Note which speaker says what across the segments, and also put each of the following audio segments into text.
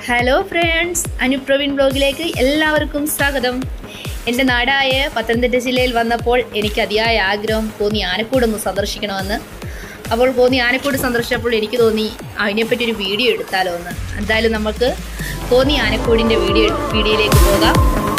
Speaker 1: hello friends അനുപ്രവീൺ ബ്ലോഗിലേക്ക് എല്ലാവർക്കും സ്വാഗതം എൻ്റെ നാടായ പത്തനംതിട്ട ജില്ലയിൽ വന്നപ്പോൾ എനിക്ക് അതിയായ ആഗ്രഹം കോന്നി ആനക്കൂട് ഒന്ന് സന്ദർശിക്കണമെന്ന് അപ്പോൾ കോന്നി ആനക്കൂട് സന്ദർശിച്ചപ്പോൾ എനിക്ക് തോന്നി അതിനെപ്പറ്റി ഒരു വീഡിയോ എടുത്താലോ എന്ന് എന്തായാലും നമുക്ക് കോന്നി ആനക്കൂടിൻ്റെ വീഡിയോ വീഡിയോയിലേക്ക് പോകാം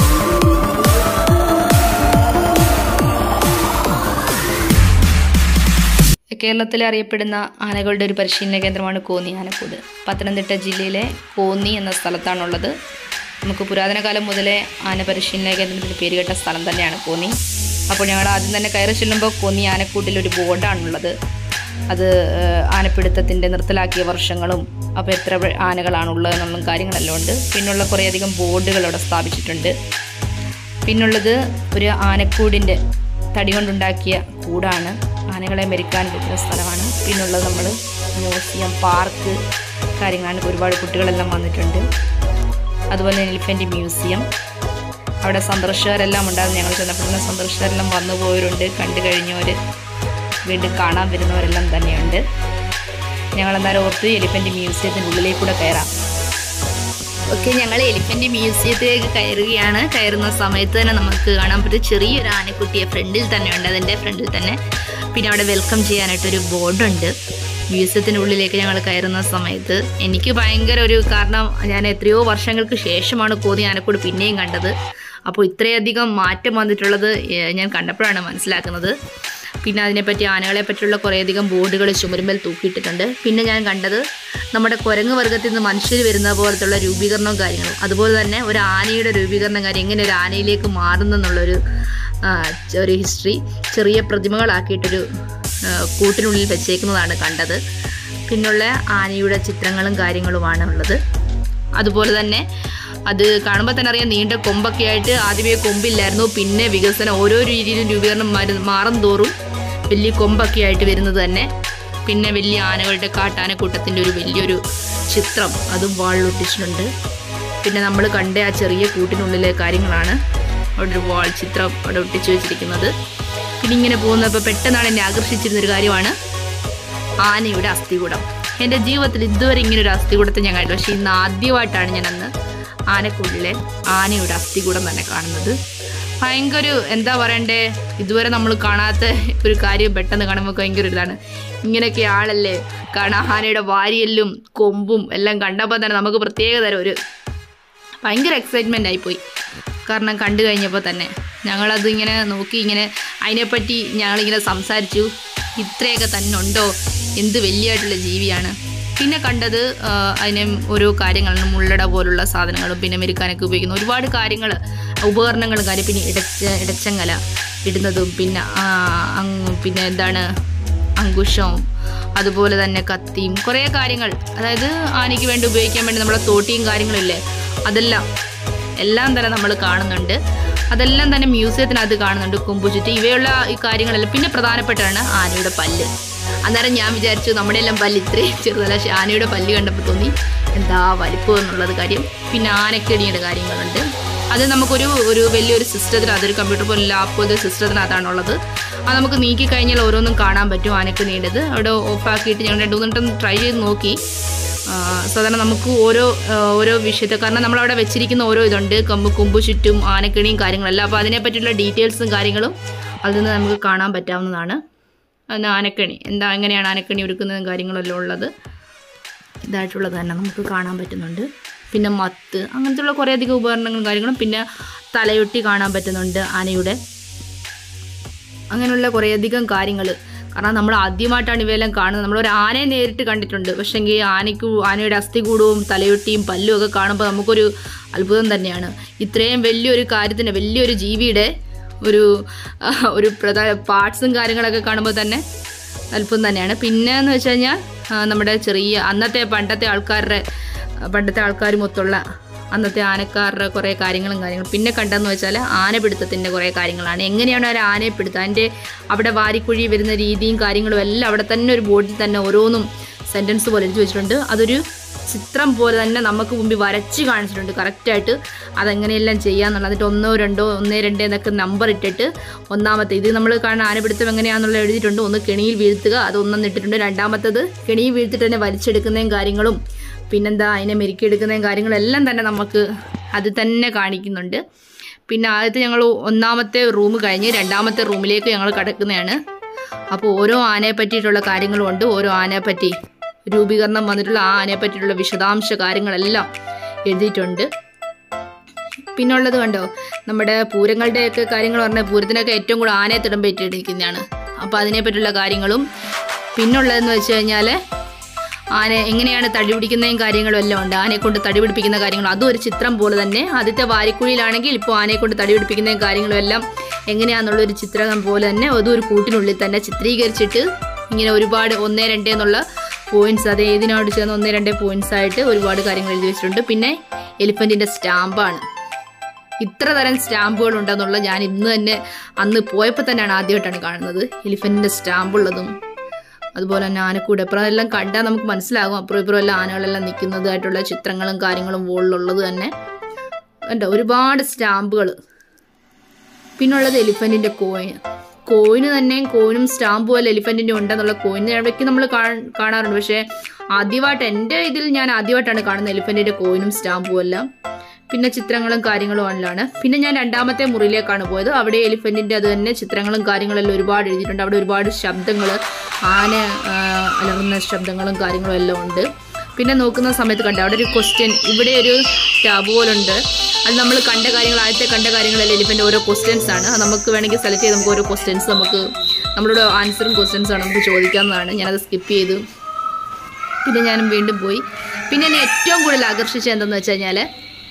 Speaker 1: കേരളത്തിൽ അറിയപ്പെടുന്ന ആനകളുടെ ഒരു പരിശീലന കേന്ദ്രമാണ് കോന്നി ആനക്കൂട് പത്തനംതിട്ട ജില്ലയിലെ കോന്നി എന്ന സ്ഥലത്താണുള്ളത് നമുക്ക് പുരാതന കാലം മുതലേ ആന പരിശീലന കേന്ദ്രത്തിന് പേരുകേട്ട സ്ഥലം തന്നെയാണ് കോന്നി അപ്പോൾ ഞങ്ങൾ ആദ്യം തന്നെ കയറി ചെല്ലുമ്പോൾ കോന്നി ആനക്കൂട്ടിൽ ഒരു ബോർഡാണുള്ളത് അത് ഏഹ്, ആനപ്പിടുത്തത്തിൻ്റെ നിർത്തലാക്കിയ വർഷങ്ങളും അപ്പോൾ എത്ര വ- ആനകളാണുള്ളതെന്നുള്ള കാര്യങ്ങളെല്ലാം ഉണ്ട് പിന്നുള്ള കുറേയധികം ബോർഡുകൾ അവിടെ സ്ഥാപിച്ചിട്ടുണ്ട് പിന്നുള്ളത് ഒരു ആനക്കൂടിൻ്റെ തടി കൊണ്ടുണ്ടാക്കിയ കൂടാണ് ആനകളെ മെരുക്കാൻ പറ്റുന്ന സ്ഥലമാണ് പിന്നുള്ളത് നമ്മൾ മ്യൂസിയം പാർക്ക് കാര്യങ്ങളാണ് ഒരുപാട് കുട്ടികളെല്ലാം വന്നിട്ടുണ്ട് അതുപോലെ എലിഫൻ്റ് മ്യൂസിയം അവിടെ സന്ദർശകരെല്ലാം ഉണ്ടാകും ഞങ്ങൾ ചെന്നപ്പോൾ തന്നെ സന്ദർശകരെല്ലാം വന്നു പോയവരുണ്ട് കണ്ടു കഴിഞ്ഞവർ വീണ്ടും കാണാൻ വരുന്നവരെല്ലാം തന്നെയുണ്ട് ഞങ്ങൾ എന്തായാലും ഓർത്ത് എലിഫൻ്റ് മ്യൂസിയത്തിൻ്റെ ഉള്ളിലേക്ക് കൂടെ കയറാം ഓക്കെ ഞങ്ങൾ എലിഫന്റ് മ്യൂസിയത്തിലേക്ക് കയറുകയാണ് കയറുന്ന സമയത്ത് തന്നെ നമുക്ക് കാണാൻ പറ്റും ചെറിയൊരു ആനക്കുട്ടിയെ ഫ്രണ്ടിൽ തന്നെ ഉണ്ട് അതിൻ്റെ ഫ്രണ്ടിൽ തന്നെ പിന്നെ അവിടെ വെൽക്കം ചെയ്യാനായിട്ടൊരു ബോർഡുണ്ട് മ്യൂസിയത്തിൻ്റെ ഉള്ളിലേക്ക് ഞങ്ങൾ കയറുന്ന സമയത്ത് എനിക്ക് ഭയങ്കര ഒരു കാരണം ഞാൻ എത്രയോ വർഷങ്ങൾക്ക് ശേഷമാണ് കോന്നി ആനക്കൂട് പിന്നെയും കണ്ടത് അപ്പോൾ ഇത്രയധികം മാറ്റം വന്നിട്ടുള്ളത് ഏഹ്, ഞാൻ കണ്ടപ്പോഴാണ് മനസ്സിലാക്കുന്നത് പിന്നെ അതിനെപ്പറ്റി ആനകളെ പറ്റിയുള്ള കുറേയധികം ബോർഡുകൾ ചുമരുമ്പൽ തൂക്കിയിട്ടിട്ടുണ്ട് പിന്നെ ഞാൻ കണ്ടത് നമ്മുടെ കുരങ്ങ് വർഗത്തിൽ നിന്ന് മനുഷ്യർ വരുന്ന പോലത്തുള്ള രൂപീകരണവും കാര്യങ്ങളും അതുപോലെ തന്നെ ഒരു ആനയുടെ രൂപീകരണം കാര്യം എങ്ങനെ ഒരു ആനയിലേക്ക് മാറുന്നെന്നുള്ളൊരു ആ, ഒരു ഹിസ്റ്ററി ചെറിയ പ്രതിമകളാക്കിയിട്ടൊരു ആ, കൂട്ടിനുള്ളിൽ വെച്ചേക്കുന്നതാണ് കണ്ടത് പിന്നുള്ള ആനയുടെ ചിത്രങ്ങളും കാര്യങ്ങളുമാണ് ഉള്ളത് അതുപോലെ തന്നെ അത് കാണുമ്പോൾ തന്നെ അറിയാം നീണ്ട കൊമ്പൊക്കെ ആയിട്ട് ആദ്യമേ കൊമ്പില്ലായിരുന്നു പിന്നെ വികസനം ഓരോ രീതിയിലും രൂപീകരണം മരു- മാറും തോറും വലിയ കൊമ്പൊക്കെ ആയിട്ട് വരുന്നത് തന്നെ പിന്നെ വലിയ ആനകളുടെ കാട്ടാനക്കൂട്ടത്തിൻ്റെ ഒരു വലിയൊരു ചിത്രം അതും വാളിലൊട്ടിച്ചിട്ടുണ്ട് പിന്നെ നമ്മൾ കണ്ട ആ ചെറിയ കൂട്ടിനുള്ളിലെ കാര്യങ്ങളാണ് അവിടെ ഒരു വാൾ ചിത്രം അവിടെ ഒട്ടിച്ചു വെച്ചിരിക്കുന്നത് പിന്നെ ഇങ്ങനെ പോകുന്നപ്പോൾ പെട്ടെന്നാണ് എന്നെ ആകർഷിച്ചിരുന്ന ഒരു കാര്യമാണ് ആനയുടെ അസ്ഥികൂടം എൻ്റെ ജീവിതത്തിൽ ഇതുവരെ ഇങ്ങനെ ഒരു അസ്ഥികൂടത്തെ ഞാൻ കണ്ടു പക്ഷേ ഇന്ന് ആദ്യമായിട്ടാണ് ഞാൻ അന്ന് ആനക്കുള്ളിലെ ആനയുടെ അസ്ഥികൂടം തന്നെ കാണുന്നത് ഭയങ്കര ഒരു എന്താ പറയണ്ടേ ഇതുവരെ നമ്മൾ കാണാത്ത ഒരു കാര്യം പെട്ടെന്ന് കാണുമ്പോൾ ഭയങ്കര ഒരു ഇതാണ് ഇങ്ങനെയൊക്കെ ആളല്ലേ കാരണം ആനയുടെ വാരിയെല്ലും കൊമ്പും എല്ലാം കണ്ടപ്പോൾ തന്നെ നമുക്ക് പ്രത്യേക തരം ഒരു ഭയങ്കര എക്സൈറ്റ്മെൻ്റ് ആയിപ്പോയി കാരണം കണ്ടു കഴിഞ്ഞപ്പോൾ തന്നെ ഞങ്ങളത് ഇങ്ങനെ നോക്കി ഇങ്ങനെ അതിനെപ്പറ്റി ഞങ്ങളിങ്ങനെ സംസാരിച്ചു ഇത്രയൊക്കെ തന്നെ ഉണ്ടോ എന്ത് വലിയതായിട്ടുള്ള ജീവിയാണ് പിന്നെ കണ്ടത് ആ, അതിന് ഓരോ കാര്യങ്ങളാണ് മുള്ളട പോലുള്ള സാധനങ്ങളും പിന്നെ മെരുക്കാനൊക്കെ ഉപയോഗിക്കുന്ന ഒരുപാട് കാര്യങ്ങൾ ഉപകരണങ്ങളും കാര്യം പിന്നെ ഇടച്ച ഇടച്ചങ്ങല ഇടുന്നതും പിന്നെ ആ, അങ്ങ് പിന്നെ എന്താണ് അങ്കുശവും അതുപോലെ തന്നെ കത്തിയും കുറേ കാര്യങ്ങൾ അതായത് ആനയ്ക്ക് വേണ്ടി ഉപയോഗിക്കാൻ വേണ്ടി നമ്മളെ തോട്ടിയും കാര്യങ്ങളും ഇല്ലേ അതെല്ലാം എല്ലാം തന്നെ നമ്മൾ കാണുന്നുണ്ട് അതെല്ലാം തന്നെ മ്യൂസിയത്തിനകത്ത് കാണുന്നുണ്ട് കൊമ്പുചുറ്റി ഇവയുള്ള ഈ കാര്യങ്ങളെല്ലാം പിന്നെ പ്രധാനപ്പെട്ടാണ് ആനയുടെ പല്ല് അന്നേരം ഞാൻ വിചാരിച്ചു നമ്മുടെ എല്ലാം പല്ല് ഇത്രയും ചെറുതല്ല പക്ഷേ ആനയുടെ പല്ല് കണ്ടപ്പോൾ തോന്നി എന്താ വലിപ്പം എന്നുള്ളത് കാര്യം പിന്നെ ആനക്കെടിയുടെ കാര്യങ്ങളുണ്ട് അത് നമുക്കൊരു ഒരു വലിയൊരു സിസ്റ്റത്തിനകത്ത് ഒരു കമ്പ്യൂട്ടർ പോലെ ലാപ്പ് പോലത്തെ സിസ്റ്റത്തിനകത്താണുള്ളത് അത് നമുക്ക് നീക്കി കഴിഞ്ഞാൽ ഓരോന്നും കാണാൻ പറ്റും ആനക്കെടിയുടേത് അവിടെ ഓഫാക്കിയിട്ട് ഞങ്ങൾ രണ്ട് മൂന്നെണ്ണം ട്രൈ ചെയ്ത് നോക്കി ആ, സാധാരണ നമുക്ക് ഓരോ ആ, ഓരോ വിഷയത്തെ കാരണം നമ്മളവിടെ വെച്ചിരിക്കുന്ന ഓരോ ഇതുണ്ട് കമ്പ് കൊമ്പ് ചുറ്റും ആനക്കിണിയും കാര്യങ്ങളെല്ലാം അപ്പോൾ അതിനെപ്പറ്റിയുള്ള ഡീറ്റെയിൽസും കാര്യങ്ങളും അതിൽ നിന്ന് നമുക്ക് കാണാൻ പറ്റാവുന്നതാണ് അന്ന് ആനക്കണി എന്താ എങ്ങനെയാണ് ആനക്കണി ഒരുക്കുന്നതും കാര്യങ്ങളെല്ലാം ഉള്ളത് ഇതായിട്ടുള്ളത് തന്നെ നമുക്ക് കാണാൻ പറ്റുന്നുണ്ട് പിന്നെ മത്ത് അങ്ങനത്തെയുള്ള കുറേയധികം ഉപകരണങ്ങളും കാര്യങ്ങളും പിന്നെ തലയൊട്ടി കാണാൻ പറ്റുന്നുണ്ട് ആനയുടെ അങ്ങനെയുള്ള കുറേയധികം കാര്യങ്ങൾ കാരണം നമ്മൾ ആദ്യമായിട്ടാണ് ഇവയെല്ലാം കാണുന്നത് നമ്മൾ ഒരു ആനയെ നേരിട്ട് കണ്ടിട്ടുണ്ട് പക്ഷേങ്കിൽ ആനയ്ക്ക് ആനയുടെ അസ്ഥികൂടവും തലയൊട്ടിയും പല്ലും ഒക്കെ കാണുമ്പോൾ നമുക്കൊരു അത്ഭുതം തന്നെയാണ് ഇത്രയും വലിയൊരു കാര്യത്തിന് വലിയൊരു ജീവിയുടെ ഒരു ആ, ഒരു പ്രധാന പാർട്സും കാര്യങ്ങളൊക്കെ കാണുമ്പോൾ തന്നെ അത്ഭുതം തന്നെയാണ് പിന്നെ എന്ന് വെച്ച് കഴിഞ്ഞാൽ ആ, നമ്മുടെ ചെറിയ അന്നത്തെ പണ്ടത്തെ ആൾക്കാരുടെ പണ്ടത്തെ ആൾക്കാരും ഒത്തുള്ള അന്നത്തെ ആനക്കാരുടെ കുറേ കാര്യങ്ങളും കാര്യങ്ങളും പിന്നെ കണ്ടെന്ന് വെച്ചാൽ ആനപിടുത്തത്തിൻ്റെ കുറേ കാര്യങ്ങളാണ് എങ്ങനെയാണ് ഒരു ആനയെ പിടുത്തം അതിൻ്റെ അവിടെ വാരിക്കുഴി വരുന്ന രീതിയും കാര്യങ്ങളും എല്ലാം അവിടെ തന്നെ ഒരു ബോർഡിൽ തന്നെ ഓരോന്നും സെൻറ്റൻസ് പോലെ എഴുതി വെച്ചിട്ടുണ്ട് അതൊരു ചിത്രം പോലെ തന്നെ നമുക്ക് മുമ്പിൽ വരച്ച് കാണിച്ചിട്ടുണ്ട് കറക്റ്റായിട്ട് അതെങ്ങനെയെല്ലാം ചെയ്യാന്നുള്ളത് എന്നിട്ട് ഒന്നോ രണ്ടോ ഒന്നേ രണ്ടേ എന്നൊക്കെ നമ്പർ ഇട്ടിട്ട് ഒന്നാമത്തെ ഇത് നമ്മൾ കാണുന്ന ആനപിടുത്തം എങ്ങനെയാണെന്നുള്ളത് എഴുതിയിട്ടുണ്ട് ഒന്ന് കെണിയിൽ വീഴ്ത്തുക അത് ഒന്നെന്ന് ഇട്ടിട്ടുണ്ട് രണ്ടാമത്തത് കെണിയിൽ വീഴ്ത്തിട്ട് തന്നെ വലിച്ചെടുക്കുന്നതും കാര്യങ്ങളും പിന്നെന്താ അതിനെ മെരുക്കിയെടുക്കുന്നതും കാര്യങ്ങളെല്ലാം തന്നെ നമുക്ക് അത് തന്നെ കാണിക്കുന്നുണ്ട് പിന്നെ ആദ്യത്തെ ഞങ്ങൾ ഒന്നാമത്തെ റൂം കഴിഞ്ഞ് രണ്ടാമത്തെ റൂമിലേക്ക് ഞങ്ങൾ കിടക്കുന്നതാണ് അപ്പോൾ ഓരോ ആനയെ പറ്റിയിട്ടുള്ള കാര്യങ്ങളുമുണ്ട് ഓരോ ആനയെ പറ്റി രൂപീകരണം വന്നിട്ടുള്ള ആ ആനയെ പറ്റിയിട്ടുള്ള വിശദാംശ കാര്യങ്ങളെല്ലാം എഴുതിയിട്ടുണ്ട് പിന്നുള്ളത് കണ്ടോ നമ്മുടെ പൂരങ്ങളുടെയൊക്കെ കാര്യങ്ങൾ പറഞ്ഞാൽ പൂരത്തിനൊക്കെ ഏറ്റവും കൂടുതൽ ആനയെ തിടമ്പേറ്റിരിക്കുന്നതാണ് അപ്പോൾ അതിനെപ്പറ്റിയുള്ള കാര്യങ്ങളും പിന്നുള്ളതെന്ന് വെച്ച് കഴിഞ്ഞാൽ ആന എങ്ങനെയാണ് തടി പിടിക്കുന്നതും കാര്യങ്ങളും എല്ലാം ഉണ്ട് ആനയെ കൊണ്ട് തടി പിടിപ്പിക്കുന്ന കാര്യങ്ങളും അതും ഒരു ചിത്രം പോലെ തന്നെ ആദ്യത്തെ വാരിക്കുഴിയിലാണെങ്കിൽ ഇപ്പോൾ ആനയെ കൊണ്ട് തടി പിടിപ്പിക്കുന്നതും കാര്യങ്ങളും എല്ലാം എങ്ങനെയാണെന്നുള്ളൊരു ചിത്രം പോലെ തന്നെ അതും ഒരു കൂട്ടിനുള്ളിൽ തന്നെ ചിത്രീകരിച്ചിട്ട് ഇങ്ങനെ ഒരുപാട് ഒന്നേ രണ്ടേ എന്നുള്ള പോയിന്റ്സ് അത് ഏതിനോട് ചേർന്ന് ഒന്നേ രണ്ടേ പോയിന്റ്സ് ആയിട്ട് ഒരുപാട് കാര്യങ്ങൾ എഴുതി വെച്ചിട്ടുണ്ട് പിന്നെ എലിഫൻറ്റിൻ്റെ സ്റ്റാമ്പാണ് ഇത്ര തരം സ്റ്റാമ്പുകൾ ഉണ്ടെന്നുള്ള ഞാൻ ഇന്ന് തന്നെ അന്ന് പോയപ്പോൾ തന്നെയാണ് ആദ്യമായിട്ടാണ് കാണുന്നത് എലിഫൻറ്റിൻ്റെ സ്റ്റാമ്പ് ഉള്ളതും അതുപോലെ തന്നെ ആനക്കൂട് അപ്പുറം എല്ലാം കണ്ടാൽ നമുക്ക് മനസ്സിലാകും അപ്പുറം ഇപ്പുറം എല്ലാം ആനകളെല്ലാം നിൽക്കുന്നതായിട്ടുള്ള ചിത്രങ്ങളും കാര്യങ്ങളും വോളിലുള്ളത് തന്നെ ഉണ്ട് ഒരുപാട് സ്റ്റാമ്പുകൾ പിന്നുള്ളത് എലിഫൻറ്റിൻ്റെ കോയിൻ കോയിന് തന്നെ കോയിനും സ്റ്റാമ്പും അല്ല എലിഫൻറ്റിൻ്റെ ഉണ്ടെന്നുള്ള കോയിന് ഇടയ്ക്ക് നമ്മൾ കാണാറുണ്ട് പക്ഷേ ആദ്യമായിട്ട് എൻ്റെ ഇതിൽ ഞാൻ ആദ്യമായിട്ടാണ് കാണുന്നത് എലിഫൻറ്റിൻ്റെ കോയിനും സ്റ്റാമ്പും എല്ലാം പിന്നെ ചിത്രങ്ങളും കാര്യങ്ങളും ആണ് പിന്നെ ഞാൻ രണ്ടാമത്തെ മുറിയിലേക്കാണ് പോയത് അവിടെ എലിഫൻറ്റിൻ്റെ അത് തന്നെ ചിത്രങ്ങളും കാര്യങ്ങളെല്ലാം ഒരുപാട് എഴുതിയിട്ടുണ്ട് അവിടെ ഒരുപാട് ശബ്ദങ്ങൾ ആന ആ, അലറുന്ന ശബ്ദങ്ങളും കാര്യങ്ങളും എല്ലാം ഉണ്ട് പിന്നെ നോക്കുന്ന സമയത്ത് കണ്ട അവിടെ ഒരു ക്വസ്റ്റ്യൻ ഇവിടെ ഒരു ടാബ് പോലുണ്ട് അത് നമ്മൾ കണ്ട കാര്യങ്ങൾ ആദ്യത്തെ കണ്ട കാര്യങ്ങളെല്ലാം എലിഫൻ്റ് ഓരോ ക്വസ്റ്റ്യൻസ് ആണ് അത് നമുക്ക് വേണമെങ്കിൽ സെലക്ട് ചെയ്ത് നമുക്ക് ഓരോ ക്വസ്റ്റ്യൻസ് നമുക്ക് നമ്മളോട് ആൻസറും ക്വസ്റ്റ്യൻസ് ആണ് നമുക്ക് ചോദിക്കാവുന്നതാണ് ഞാനത് സ്കിപ്പ് ചെയ്തു പിന്നെ ഞാനും വീണ്ടും പോയി പിന്നെ എന്നെ ഏറ്റവും കൂടുതൽ ആകർഷിച്ചത് എന്തെന്ന് വെച്ച് കഴിഞ്ഞാൽ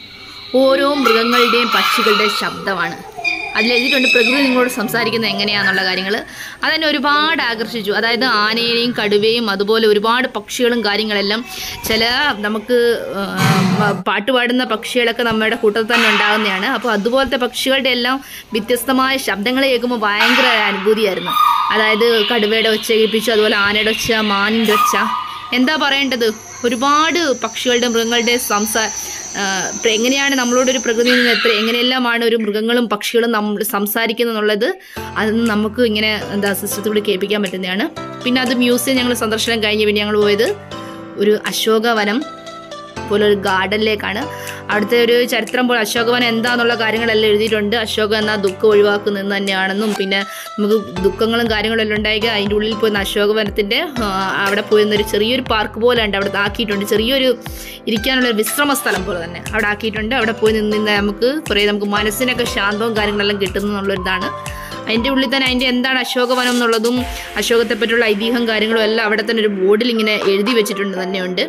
Speaker 1: ഓരോ മൃഗങ്ങളുടെയും പക്ഷികളുടെയും ശബ്ദമാണ് അതിൽ എഴുതിയിട്ടുണ്ട് പ്രകൃതി നിങ്ങളോട് സംസാരിക്കുന്നത് എങ്ങനെയാണെന്നുള്ള കാര്യങ്ങൾ അതെന്നെ ഒരുപാട് ആകർഷിച്ചു അതായത് ആനയെയും കടുവയും അതുപോലെ ഒരുപാട് പക്ഷികളും കാര്യങ്ങളെല്ലാം ചില നമുക്ക് ആ, മ- പാട്ട് പാടുന്ന പക്ഷികളൊക്കെ നമ്മുടെ കൂട്ടത്തിൽ തന്നെ ഉണ്ടാകുന്നതാണ് അപ്പോൾ അതുപോലത്തെ പക്ഷികളുടെ എല്ലാം വ്യത്യസ്തമായ ശബ്ദങ്ങൾ കേൾക്കുമ്പോൾ ഭയങ്കര അനുഭൂതിയായിരുന്നു അതായത് കടുവയുടെ ഒച്ച കേൾപ്പിച്ചു അതുപോലെ ആനയുടെ ഒച്ച മാനിൻ്റെ ഒച്ച എന്താ പറയേണ്ടത് ഒരുപാട് പക്ഷികളുടെ മൃഗങ്ങളുടെ സംസാ ആ, ഇപ്പൊ എങ്ങനെയാണ് നമ്മളോടൊരു പ്രകൃതിയിൽ നിന്ന് എത്ര എങ്ങനെയെല്ലാമാണ് ഒരു മൃഗങ്ങളും പക്ഷികളും നമ്മൾ സംസാരിക്കുന്നത് എന്നുള്ളത് അത് നമുക്ക് ഇങ്ങനെ എന്താ സിസ്റ്റത്തിലൂടെ കേൾപ്പിക്കാൻ പറ്റുന്നതാണ് പിന്നെ അത് മ്യൂസിയം ഞങ്ങൾ സന്ദർശനം കഴിഞ്ഞ് പിന്നെ ഞങ്ങൾ പോയത് ഒരു അശോകവനം പോലെ ഒരു ഗാർഡനിലേക്കാണ് അവിടുത്തെ ഒരു ചരിത്രം പോലെ അശോകവനം എന്താന്നുള്ള കാര്യങ്ങളെല്ലാം എഴുതിയിട്ടുണ്ട് അശോക എന്ന ദുഃഖം ഒഴിവാക്കുന്നത് തന്നെയാണെന്നും പിന്നെ നമുക്ക് ദുഃഖങ്ങളും കാര്യങ്ങളും എല്ലാം ഉണ്ടായിരിക്കുക അതിൻ്റെ ഉള്ളിൽ പോയി അശോകവനത്തിൻ്റെ ആ, അവിടെ പോയി ഒരു ചെറിയൊരു പാർക്ക് പോലെ ഉണ്ട് അവിടെ ആക്കിയിട്ടുണ്ട് ചെറിയൊരു ഇരിക്കാനുള്ള ഒരു വിശ്രമ സ്ഥലം പോലെ തന്നെ അവിടെ ആക്കിയിട്ടുണ്ട് അവിടെ പോയി നിന്ന് നിന്ന് നമുക്ക് കുറേ നമുക്ക് മനസ്സിനൊക്കെ ശാന്തവും കാര്യങ്ങളെല്ലാം കിട്ടുന്നു എന്നുള്ളൊരിതാണ് അതിൻ്റെ ഉള്ളിൽ തന്നെ അതിൻ്റെ എന്താണ് അശോകവനം എന്നുള്ളതും അശോകത്തെ പറ്റിയുള്ള ഐതിഹ്യം കാര്യങ്ങളും എല്ലാം അവിടെ തന്നെ ഒരു ബോർഡിൽ ഇങ്ങനെ എഴുതി വെച്ചിട്ടുണ്ട് തന്നെയുണ്ട്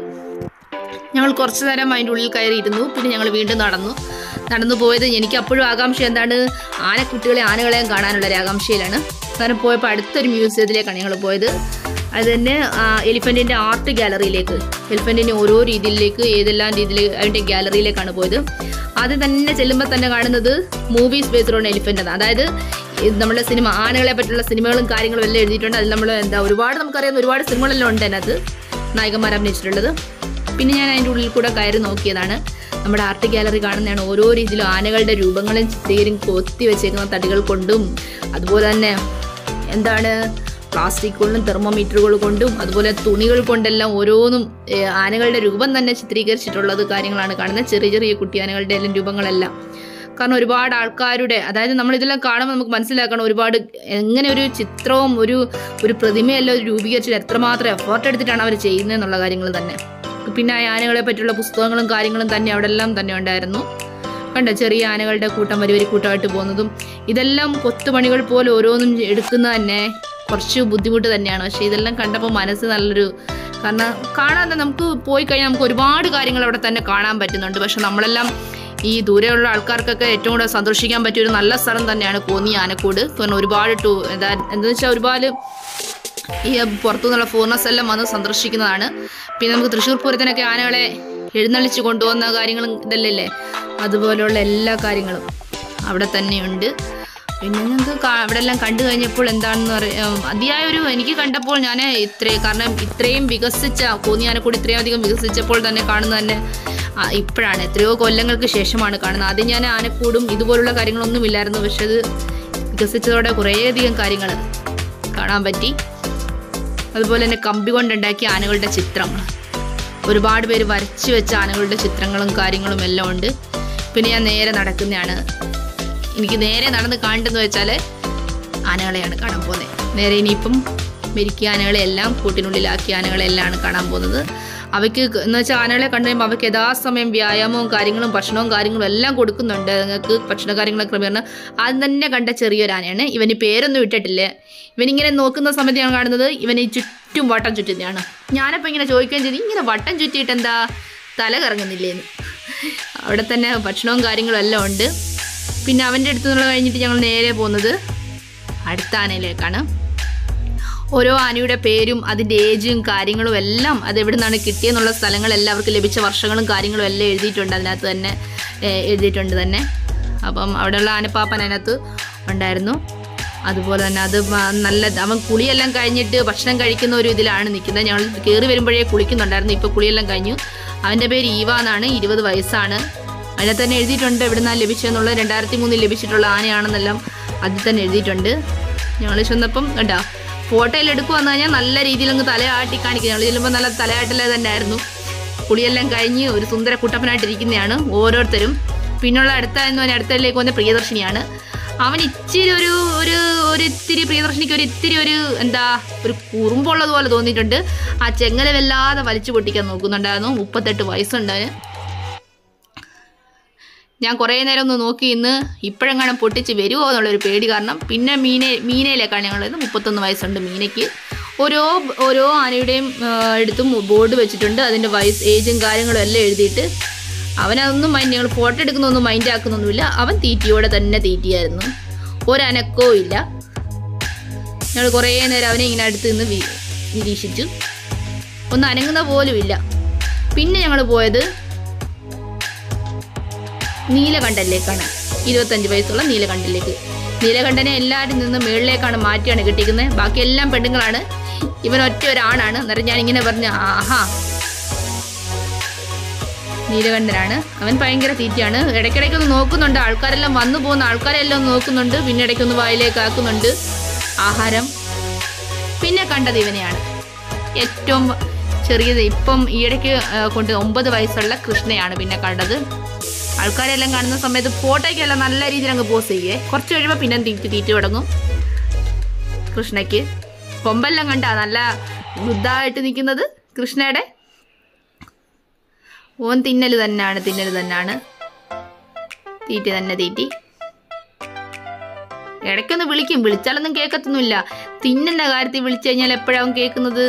Speaker 1: ഞങ്ങൾ കുറച്ച് നേരം അതിൻ്റെ ഉള്ളിൽ കയറിയിരുന്നു പിന്നെ ഞങ്ങൾ വീണ്ടും നടന്നു നടന്നു പോയത് എനിക്ക് അപ്പോഴും ആകാംക്ഷ എന്താണ് ആനക്കുട്ടികളെ ആനകളെയും കാണാനുള്ള ഒരു ആകാംക്ഷയിലാണ് കാരണം പോയപ്പോൾ അടുത്തൊരു മ്യൂസിയത്തിലേക്കാണ് ഞങ്ങൾ പോയത് അത് തന്നെ എലിഫൻറ്റിൻ്റെ ആർട്ട് ഗാലറിയിലേക്ക് എലിഫൻറ്റിൻ്റെ ഓരോ രീതിയിലേക്ക് ഏതെല്ലാം രീതിയിൽ അതിൻ്റെ ഗാലറിയിലേക്കാണ് പോയത് ആദ്യം തന്നെ ചെല്ലുമ്പോൾ തന്നെ കാണുന്നത് മൂവീസ് ബേസ്ഡ് ഓൺ എലിഫൻ്റ് ആണ് അതായത് ഇത് നമ്മുടെ സിനിമ ആനകളെ പറ്റിയുള്ള സിനിമകളും കാര്യങ്ങളും എല്ലാം എഴുതിയിട്ടുണ്ട് അതിൽ നമ്മൾ എന്താ ഒരുപാട് നമുക്കറിയാവുന്ന ഒരുപാട് സിനിമകളെല്ലാം ഉണ്ട് അതിനകത്ത് നായകന്മാർ അഭിനയിച്ചിട്ടുള്ളത് പിന്നെ ഞാൻ അതിൻ്റെ ഉള്ളിൽ കൂടെ കയറി നോക്കിയതാണ് നമ്മുടെ ആർട്ട് ഗാലറി കാണുന്നതാണ് ഓരോ രീതിയിലും ആനകളുടെ രൂപങ്ങളും ചിത്രയും കൊത്തി വെച്ചേക്കുന്ന തടികൾ കൊണ്ടും അതുപോലെ തന്നെ എന്താണ് പ്ലാസ്റ്റിക് കൊണ്ടും തെർമോമീറ്ററുകൾ കൊണ്ടും അതുപോലെ തുണികൾ കൊണ്ടെല്ലാം ഓരോന്നും ഏഹ്, ആനകളുടെ രൂപം തന്നെ ചിത്രീകരിച്ചിട്ടുള്ളത് കാര്യങ്ങളാണ് കാണുന്നത് ചെറിയ ചെറിയ കുട്ടിയാനകളുടെ എല്ലാം രൂപങ്ങളെല്ലാം കാരണം ഒരുപാട് ആൾക്കാരുടെ അതായത് നമ്മൾ ഇതെല്ലാം കാണുമ്പോൾ നമുക്ക് മനസ്സിലാക്കണം ഒരുപാട് എങ്ങനെ ഒരു ചിത്രവും ഒരു ഒരു പ്രതിമയെല്ലാം ഒരു രൂപീകരിച്ചിട്ട് എത്രമാത്രം എഫേർട്ട് എടുത്തിട്ടാണ് അവർ ചെയ്യുന്നത് എന്നുള്ള കാര്യങ്ങൾ തന്നെ പിന്നെ ആ ആനകളെ പറ്റിയുള്ള പുസ്തകങ്ങളും കാര്യങ്ങളും തന്നെ അവിടെ എല്ലാം തന്നെ ഉണ്ടായിരുന്നു കണ്ടോ ചെറിയ ആനകളുടെ കൂട്ടം വരി വരി കൂട്ടമായിട്ട് പോകുന്നതും ഇതെല്ലാം കൊത്തുപണികൾ പോലെ ഓരോന്നും എടുക്കുന്നത് തന്നെ കുറച്ച് ബുദ്ധിമുട്ട് തന്നെയാണ് പക്ഷേ ഇതെല്ലാം കണ്ടപ്പോൾ മനസ്സ് നല്ലൊരു കാരണം കാണാതെ നമുക്ക് പോയി കഴിഞ്ഞാൽ നമുക്ക് ഒരുപാട് കാര്യങ്ങൾ അവിടെ തന്നെ കാണാൻ പറ്റുന്നുണ്ട് പക്ഷെ നമ്മളെല്ലാം ഈ ദൂരെയുള്ള ആൾക്കാർക്കൊക്കെ ഏറ്റവും കൂടുതൽ സന്തോഷിക്കാൻ പറ്റിയ ഒരു നല്ല സ്ഥലം തന്നെയാണ് കോന്നി ആനക്കൂട് കാരണം ഒരുപാട് ടൂ എന്താ എന്താ വെച്ചാൽ ഒരുപാട് ഈ പുറത്തുനിന്നുള്ള ഫോറിനേഴ്സ് എല്ലാം വന്ന് സന്ദർശിക്കുന്നതാണ് പിന്നെ നമുക്ക് തൃശ്ശൂർ പൂരത്തിനൊക്കെ ആനകളെ എഴുന്നള്ളിച്ച് കൊണ്ടുപോകുന്ന കാര്യങ്ങളും ഇതല്ലേ അതുപോലെയുള്ള എല്ലാ കാര്യങ്ങളും അവിടെ തന്നെയുണ്ട് പിന്നെ ഞങ്ങൾക്ക് കാ- അവിടെ എല്ലാം കണ്ടു കഴിഞ്ഞപ്പോൾ എന്താണെന്ന് പറയാം അതിയായ ഒരു എനിക്ക് കണ്ടപ്പോൾ ഞാൻ ഇത്രേ കാരണം ഇത്രയും വികസിച്ച കോന്നിയാനക്കൂടി ഇത്രയും അധികം വികസിച്ചപ്പോൾ തന്നെ കാണുന്നത് തന്നെ ആ, ഇപ്പോഴാണ് എത്രയോ കൊല്ലങ്ങൾക്ക് ശേഷമാണ് കാണുന്നത് ആദ്യം ഞാൻ ആനക്കൂടും ഇതുപോലുള്ള കാര്യങ്ങളൊന്നും ഇല്ലായിരുന്നു പക്ഷെ അത് വികസിച്ചതോടെ കുറേയധികം കാര്യങ്ങൾ കാണാൻ പറ്റി അതുപോലെ തന്നെ കമ്പി കൊണ്ടുണ്ടാക്കിയ ആനകളുടെ ചിത്രം ഒരുപാട് പേര് വരച്ച് വെച്ച ആനകളുടെ ചിത്രങ്ങളും കാര്യങ്ങളും എല്ലാം ഉണ്ട് പിന്നെ ഞാൻ നേരെ നടക്കുന്നതാണ് എനിക്ക് നേരെ നടന്ന് കാണേണ്ടതെന്ന് വെച്ചാൽ ആനകളെയാണ് കാണാൻ പോകുന്നത് നേരെ ഇനിയിപ്പം മെരുക്കിയ ആനകളെ എല്ലാം കൂട്ടിനുള്ളിലാക്കിയ ആനകളെല്ലാം കാണാൻ പോകുന്നത് അവയ്ക്ക് എന്ന് വെച്ചാൽ ആനകളെ കണ്ടു കഴിയുമ്പോൾ അവയ്ക്ക് യഥാസമയം വ്യായാമവും കാര്യങ്ങളും ഭക്ഷണവും കാര്യങ്ങളും എല്ലാം കൊടുക്കുന്നുണ്ട് നിങ്ങൾക്ക് ഭക്ഷണ കാര്യങ്ങളൊക്കെ ക്രമീകരണം ആദ്യം തന്നെ കണ്ട ചെറിയൊരു ആനയാണ് ഇവന് പേരൊന്നും ഇട്ടിട്ടില്ല ഇവനിങ്ങനെ നോക്കുന്ന സമയത്ത് ഞാൻ കാണുന്നത് ഇവന് ഈ ചുറ്റും വട്ടം ചുറ്റുന്നതാണ് ഞാനപ്പോൾ ഇങ്ങനെ ചോദിക്കുകയും ചെയ്തു ഇങ്ങനെ വട്ടം ചുറ്റിയിട്ട് എന്താ തല കറങ്ങുന്നില്ലേന്ന് അവിടെ തന്നെ ഭക്ഷണവും കാര്യങ്ങളും എല്ലാം ഉണ്ട് പിന്നെ അവൻ്റെ അടുത്ത് നിന്നുള്ള കഴിഞ്ഞിട്ട് ഞങ്ങൾ നേരെ പോകുന്നത് അടുത്ത ആനയിലേക്കാണ് ഓരോ ആനയുടെ പേരും അതിൻ്റെ ഏജും കാര്യങ്ങളും എല്ലാം അത് എവിടെ നിന്നാണ് കിട്ടിയെന്നുള്ള സ്ഥലങ്ങളെല്ലാം അവർക്ക് ലഭിച്ച വർഷങ്ങളും കാര്യങ്ങളും എല്ലാം എഴുതിയിട്ടുണ്ട് അതിനകത്ത് തന്നെ ഏഹ്, എഴുതിയിട്ടുണ്ട് തന്നെ അപ്പം അവിടെയുള്ള ആനപ്പാപ്പൻ അതിനകത്ത് ഉണ്ടായിരുന്നു അതുപോലെ തന്നെ അത് മ- നല്ല അവൻ കുളിയെല്ലാം കഴിഞ്ഞിട്ട് ഭക്ഷണം കഴിക്കുന്ന ഒരു ഇതിലാണ് നിൽക്കുന്നത് ഞങ്ങൾ കയറി വരുമ്പോഴേ കുളിക്കുന്നുണ്ടായിരുന്നു ഇപ്പോൾ കുളിയെല്ലാം കഴിഞ്ഞു അവൻ്റെ പേര് ഈവ എന്നാണ് ഇരുപത് വയസ്സാണ് അതിനകത്ത് തന്നെ എഴുതിയിട്ടുണ്ട് എവിടെ നിന്നാണ് ലഭിച്ചതെന്നുള്ളത് രണ്ടായിരത്തി മൂന്നിൽ ലഭിച്ചിട്ടുള്ള ആനയാണെന്നെല്ലാം അതിൽ തന്നെ എഴുതിയിട്ടുണ്ട് ഞങ്ങൾ ചെന്നപ്പം കണ്ടോ ഫോട്ടോയിൽ എടുക്കുക വന്നു കഴിഞ്ഞാൽ നല്ല രീതിയിൽ അങ്ങ് തലയാട്ടി കാണിക്കുക ഞങ്ങൾ ചെല്ലുമ്പോൾ നല്ല തലയാട്ടലേ തന്നെ ആയിരുന്നു കുളിയെല്ലാം കഴിഞ്ഞ് ഒരു സുന്ദര കുട്ടപ്പനായിട്ടിരിക്കുന്നതാണ് ഓരോരുത്തരും പിന്നുള്ള അടുത്ത എന്ന് പറഞ്ഞാൽ അടുത്തതിലേക്ക് വന്ന പ്രിയദർശിനിയാണ് അവൻ ഇച്ചിരി ഒരു ഒരു ഒരു ഇത്തിരി പ്രിയദർശിനിക്ക് ഒരു ഇത്തിരി ഒരു എന്താ ഒരു കുറുമ്പുള്ളത് പോലെ തോന്നിയിട്ടുണ്ട് ആ ചെങ്ങല വല്ലാതെ വലിച്ചു പൊട്ടിക്കാൻ നോക്കുന്നുണ്ടായിരുന്നു മുപ്പത്തെട്ട് വയസ്സുണ്ട് അവന് ഞാൻ കുറേ നേരം ഒന്ന് നോക്കി ഇന്ന് ഇപ്പോഴെങ്ങാനും പൊട്ടിച്ച് വരുമോ എന്നുള്ളൊരു പേടി കാരണം പിന്നെ മീനെ മീനയിലേക്കാണ് ഞങ്ങളത് മുപ്പത്തൊന്ന് വയസ്സുണ്ട് മീനയ്ക്ക് ഓരോ ഓരോ ആനയുടെയും ആ, എടുത്തും ബോർഡ് വെച്ചിട്ടുണ്ട് അതിൻ്റെ വയസ്സ് ഏജും കാര്യങ്ങളും എല്ലാം എഴുതിയിട്ട് അവനതൊന്നും മൈൻഡ് ഞങ്ങൾ ഫോട്ടോ എടുക്കുന്നൊന്നും മൈൻഡ് ആക്കുന്നൊന്നുമില്ല അവൻ തീറ്റിയോടെ തന്നെ തീറ്റിയായിരുന്നു ഒരനക്കവും ഇല്ല ഞങ്ങൾ കുറേ നേരം അവനെ ഇങ്ങനെ അടുത്ത് നിന്ന് വി- നിരീക്ഷിച്ചു ഒന്ന് അനങ്ങുന്ന പോലുമില്ല പിന്നെ ഞങ്ങൾ പോയത് നീലകണ്ഠനിലേക്കാണ് ഇരുപത്തഞ്ച് വയസ്സുള്ള നീലകണ്ഠനിലേക്ക് നീലകണ്ഠനെ എല്ലാവരും നിന്ന് മുകളിലേക്കാണ് മാറ്റിയാണ് കിട്ടിയിരിക്കുന്നത് ബാക്കി എല്ലാം പെണ്ണുങ്ങളാണ് ഇവൻ ഒറ്റ ഒരാണാണ് അന്നേരം ഞാൻ ഇങ്ങനെ പറഞ്ഞു ആഹാ നീലകണ്ഠനാണ് അവൻ ഭയങ്കര തീറ്റയാണ് ഇടയ്ക്കിടയ്ക്ക് ഒന്ന് നോക്കുന്നുണ്ട് ആൾക്കാരെല്ലാം വന്നു പോകുന്ന ആൾക്കാരെല്ലാം ഒന്ന് നോക്കുന്നുണ്ട് പിന്നെ ഇടയ്ക്കൊന്ന് വായിലേക്ക് ആക്കുന്നുണ്ട് ആഹാരം പിന്നെ കണ്ടത് ഇവനെയാണ് ഏറ്റവും ചെറിയത് ഇപ്പം ഈയിടയ്ക്ക് ആ, കൊണ്ട് ഒമ്പത് വയസ്സുള്ള കൃഷ്ണയാണ് പിന്നെ കണ്ടത് ആൾക്കാരെല്ലാം കാണുന്ന സമയത്ത് ഫോട്ടോയ്ക്കെല്ലാം നല്ല രീതിയിൽ അങ്ങ് പോസ് ചെയ്യേ കുറച്ച് കഴിയുമ്പോൾ പിന്നെ തീറ്റി തീറ്റി തുടങ്ങും കൃഷ്ണയ്ക്ക് കൊമ്പെല്ലാം കണ്ടാ നല്ല വൃദ്ധമായിട്ട് നിൽക്കുന്നത് കൃഷ്ണയുടെ ഓൻ തിന്നൽ തന്നെയാണ് തിന്നൽ തന്നെയാണ് തീറ്റി തന്നെ തീറ്റി ഇടയ്ക്കൊന്ന് വിളിക്കും വിളിച്ചാലൊന്നും കേൾക്കത്തൊന്നുമില്ല തിന്നുന്ന കാര്യത്തിൽ വിളിച്ചു കഴിഞ്ഞാൽ എപ്പോഴാവും കേൾക്കുന്നത്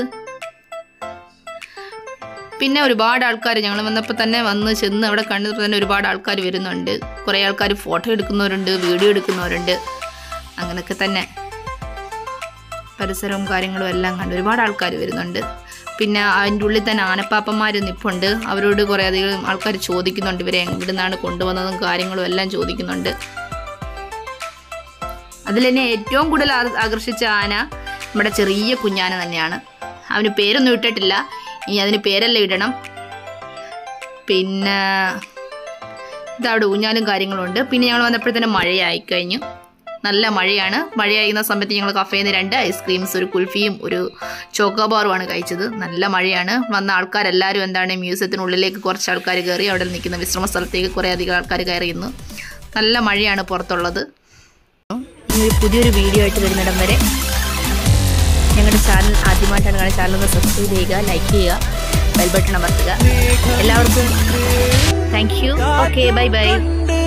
Speaker 1: പിന്നെ ഒരുപാട് ആൾക്കാർ ഞങ്ങൾ വന്നപ്പോൾ തന്നെ വന്ന് ചെന്ന് അവിടെ കണ്ടപ്പോൾ തന്നെ ഒരുപാട് ആൾക്കാർ വരുന്നുണ്ട് കുറേ ആൾക്കാർ ഫോട്ടോ എടുക്കുന്നവരുണ്ട് വീഡിയോ എടുക്കുന്നവരുണ്ട് അങ്ങനെയൊക്കെ തന്നെ പരിസരവും കാര്യങ്ങളും എല്ലാം കണ്ട് ഒരുപാട് ആൾക്കാർ വരുന്നുണ്ട് പിന്നെ അതിൻ്റെ ഉള്ളിൽ തന്നെ ആനപ്പാപ്പന്മാർ നിൽപ്പുണ്ട് അവരോട് കുറേ അധികം ആൾക്കാർ ചോദിക്കുന്നുണ്ട് ഇവരെ എവിടെ നിന്നാണ് കൊണ്ടുവന്നതും കാര്യങ്ങളും എല്ലാം ചോദിക്കുന്നുണ്ട് അതിൽ എന്നെ ഏറ്റവും കൂടുതൽ ആ- ആകർഷിച്ച ആന നമ്മുടെ ചെറിയ കുഞ്ഞാന തന്നെയാണ് അവന് പേരൊന്നും ഇട്ടിട്ടില്ല ഇനി അതിന് പേരെല്ലാം ഇടണം പിന്നെ ഇതവിടെ ഊഞ്ഞാലും കാര്യങ്ങളും ഉണ്ട് പിന്നെ ഞങ്ങൾ വന്നപ്പോഴത്തേനും മഴയായി കഴിഞ്ഞു നല്ല മഴയാണ് മഴയായിരുന്ന സമയത്ത് ഞങ്ങൾ കഫേയിൽ നിന്ന് രണ്ട് ഐസ്ക്രീംസ് ഒരു കുൽഫിയും ഒരു ചോക്കോബാറുമാണ് കഴിച്ചത് നല്ല മഴയാണ് വന്ന ആൾക്കാരെല്ലാവരും എന്താണ് മ്യൂസിയത്തിനുള്ളിലേക്ക് കുറച്ച് ആൾക്കാർ കയറി അവിടെ നിൽക്കുന്ന വിശ്രമ സ്ഥലത്തേക്ക് കുറേ അധികം ആൾക്കാർ കയറിയിരുന്നു നല്ല മഴയാണ് പുറത്തുള്ളത് ഇനി ഒരു പുതിയൊരു വീഡിയോ ആയിട്ട് വരുന്നിടം വരെ ഞങ്ങളുടെ ചാനൽ ആദ്യമായിട്ടാണ് കാണുന്ന ചാനൽ ഒന്ന് സബ്സ്ക്രൈബ് ചെയ്യുക ലൈക്ക് ചെയ്യുക ബെൽ ബട്ടൺ അമർത്തുക എല്ലാവർക്കും thank you okay bye bye
Speaker 2: കണ്ട്